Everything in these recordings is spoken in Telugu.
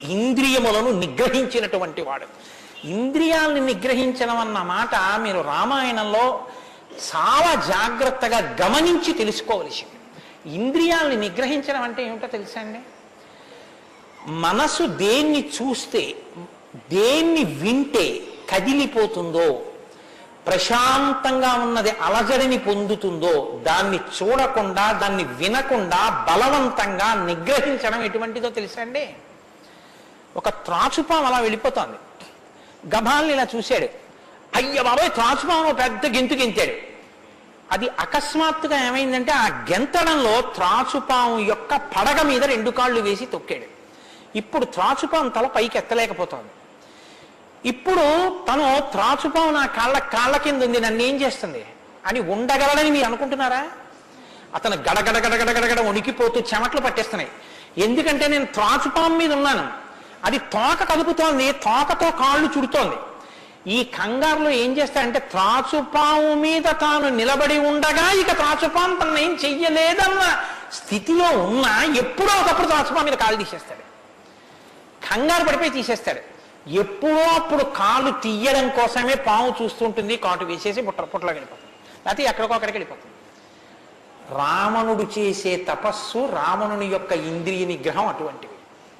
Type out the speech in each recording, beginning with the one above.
ఇంద్రియములను నిగ్రహించినటువంటి వాడు ఇంద్రియాలని నిగ్రహించడం అన్న మాట మీరు రామాయణంలో చాలా జాగ్రత్తగా గమనించి తెలుసుకోవలసింది ఇంద్రియాలని నిగ్రహించడం అంటే ఏమిటో తెలుసా అండి మనసు దేన్ని చూస్తే దేన్ని వింటే కదిలిపోతుందో ప్రశాంతంగా ఉన్నది అలజడిని పొందుతుందో దాన్ని చూడకుండా దాన్ని వినకుండా బలవంతంగా నిగ్రహించడం ఎటువంటిదో తెలుసా అండి ఒక త్రాచుపాం అలా వెళ్ళిపోతోంది గభాల్ని ఇలా చూశాడు అయ్య బాబాయ్ త్రాచుపాం ఓ పెద్ద గెంతు గెంతాడు అది అకస్మాత్తుగా ఏమైందంటే ఆ గెంతడంలో త్రాచుపాము యొక్క పడగ మీద రెండు కాళ్ళు వేసి తొక్కాడు ఇప్పుడు త్రాచుపాం తల పైకి ఎత్తలేకపోతోంది ఇప్పుడు తను త్రాచుపాము నా కాళ్ళ కాళ్ళ కింద ఉంది నన్ను ఏం చేస్తుంది అని ఉండగలడని మీరు అనుకుంటున్నారా అతను గడగడ గడగడ గడగడ వణికిపోతూ చెమట్లు పట్టేస్తున్నాయి ఎందుకంటే నేను త్రాచుపాము మీద ఉన్నాను అది తోక కదుపుతోంది తోకతో కాళ్ళు చుడుతోంది ఈ కంగారులో ఏం చేస్తాడంటే త్రాచుపాము మీద తాను నిలబడి ఉండగా ఇక త్రాచుపాము తను ఏం చెయ్యలేదన్న స్థితిలో ఉన్నా ఎప్పుడో ఒకప్పుడు త్రాచుపాము మీద కాళ్ళు తీసేస్తాడు కంగారు పడిపోయి తీసేస్తాడు ఎప్పుడో అప్పుడు కాలు తీయడం కోసమే పాము చూస్తుంటుంది కాటు వేసేసి పుట్ట పుట్టలోకి వెళ్ళిపోతుంది లేకపోతే ఎక్కడికో అక్కడికి వెళ్ళిపోతుంది రావణుడు చేసే తపస్సు రావణుని యొక్క ఇంద్రియ నిగ్రహం అటువంటివి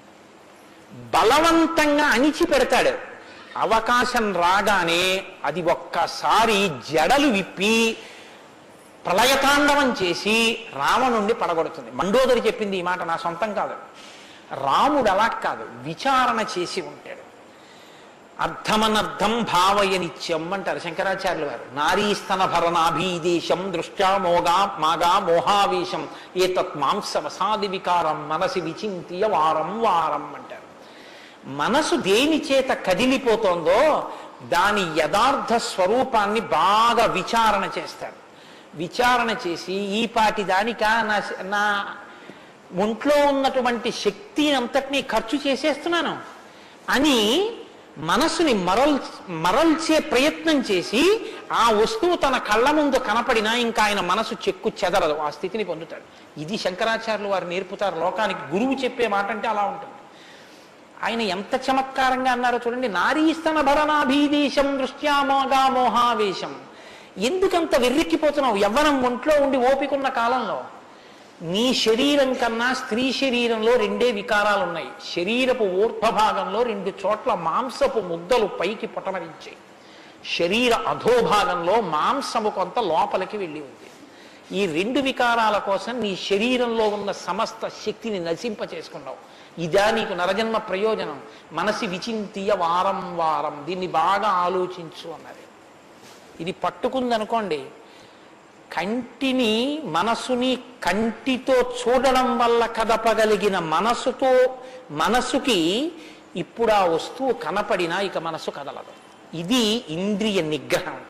బలవంతంగా అణిచి పెడతాడు అవకాశం రాగానే అది ఒక్కసారి జడలు విప్పి ప్రళయతాండవం చేసి రావణుణ్ణి పడగొడుతుంది మండోదరి చెప్పింది ఈ మాట నా సొంతం కాదు రాముడు అలా కాదు విచారణ చేసి ఉంటాడు అర్థమనర్థం భావయ నిత్యం అంటారు శంకరాచార్యులు వారు నారీస్తన భరణాభీదేశం దృష్ట్యా మోగా మాగా మోహావేశం ఏతత్ మాంస వసాది వికారం మనసి విచింత్య వారం వారం అంటారు మనసు దేని చేత కదిలిపోతోందో దాని యథార్థ స్వరూపాన్ని బాగా విచారణ చేస్తాడు విచారణ చేసి ఈ పాటి దానిక నా నా ఒంట్లో ఉన్నటువంటి శక్తి అంతటినీ ఖర్చు చేసేస్తున్నాను అని మనసుని మరల్ మరల్చే ప్రయత్నం చేసి ఆ వస్తువు తన కళ్ళ ముందు కనపడినా ఇంకా ఆయన మనసు చెక్కు చెదరదు ఆ స్థితిని పొందుతాడు ఇది శంకరాచార్యులు వారు నేర్పుతారు లోకానికి గురువు చెప్పే మాట అంటే అలా ఉంటుంది ఆయన ఎంత చమత్కారంగా అన్నారో చూడండి నారీస్తన భరణాభీదేశం దృష్ట్యామోగా మోహావేశం ఎందుకంత వెర్రెక్కిపోతున్నావు యవ్వనం ఒంట్లో ఉండి ఓపికన్న కాలంలో నీ శరీరం కన్నా స్త్రీ శరీరంలో రెండే వికారాలు ఉన్నాయి శరీరపు ఊర్ధ్వభాగంలో రెండు చోట్ల మాంసపు ముద్దలు పైకి పొటమరించాయి శరీర అధోభాగంలో మాంసము కొంత లోపలికి వెళ్ళి ఉంది ఈ రెండు వికారాల కోసం నీ శరీరంలో ఉన్న సమస్త శక్తిని నశింప చేసుకున్నావు ఇదా నీకు నరజన్మ ప్రయోజనం మనసి విచింతియ వారం వారం దీన్ని బాగా ఆలోచించు అన్నది ఇది పట్టుకుందనుకోండి కంటిని మనసుని కంటితో చూడడం వల్ల కదపగలిగిన మనసుతో మనసుకి ఇప్పుడు ఆ వస్తువు కనపడినా ఇక మనసు కదలదు ఇది ఇంద్రియ నిగ్రహం